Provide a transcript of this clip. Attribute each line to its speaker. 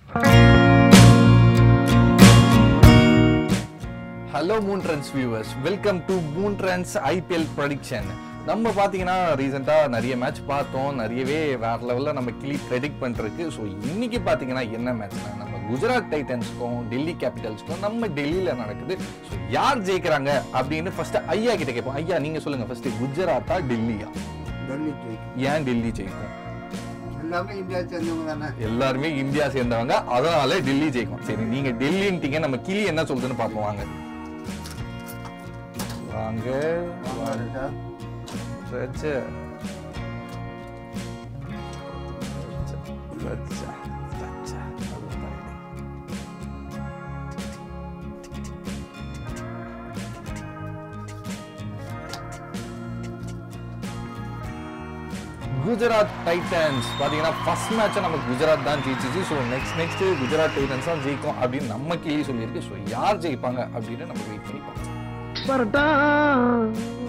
Speaker 1: Hello Moon Trends viewers welcome to Moon Trends IPL prediction நம்ம பார்த்தீங்கன்னா ரீசெண்டாக நிறைய மேட்ச் பார்த்தோம் நிறையவே வேற லெவலில் நம்ம கிளி ப்ரெடிக்ட் பண்ணுறதுக்கு ஸோ இன்னைக்கு பார்த்தீங்கன்னா என்ன மேட்ச்னா நம்ம குஜராத் டைட்டன்ஸ்க்கும் டெல்லி கேபிட்டல்ஸ்க்கும் நம்ம டெல்லியில் நடக்குது ஸோ யார் ஜெயிக்கிறாங்க அப்படின்னு ஃபர்ஸ்ட் ஐயா கிட்ட கேட்போம் ஐயா நீங்கள் சொல்லுங்கள் ஃபர்ஸ்ட் குஜராத்தா டெல்லியா
Speaker 2: டெல்லி ஜெயிக்கும்
Speaker 1: ஏன் டெல்லி ஜெயிக்கும்
Speaker 2: எல்லாமே இந்தியா சேர்ந்தவங்க தானே
Speaker 1: எல்லாருமே இந்தியா சேர்ந்தவங்க அதனால டெல்லி ஜெயிக்கும் சரி நீங்க டெல்லின்ட்டீங்க நம்ம கிளி என்ன சொல்றதுன்னு பார்ப்போம் வாங்க வாங்க
Speaker 2: வாங்க.
Speaker 1: ரஜ. ரஜ, ரஜ, ரஜ. குஜராத் டைட்டன்ஸ் பாத்தீங்கன்னா ஃபர்ஸ்ட் மேட்சை நம்ம குஜராத் தான் ஜெயிச்சிச்சு so next next Gujarat Titans தான் ஜெயிக்கும் அப்படின்னு நம்ம கிளி சொல்லியிருக்கு ஸோ யார் ஜெயிப்பாங்க அப்படின்னு நம்ம வெயிட் பண்ணி பார்ப்போம்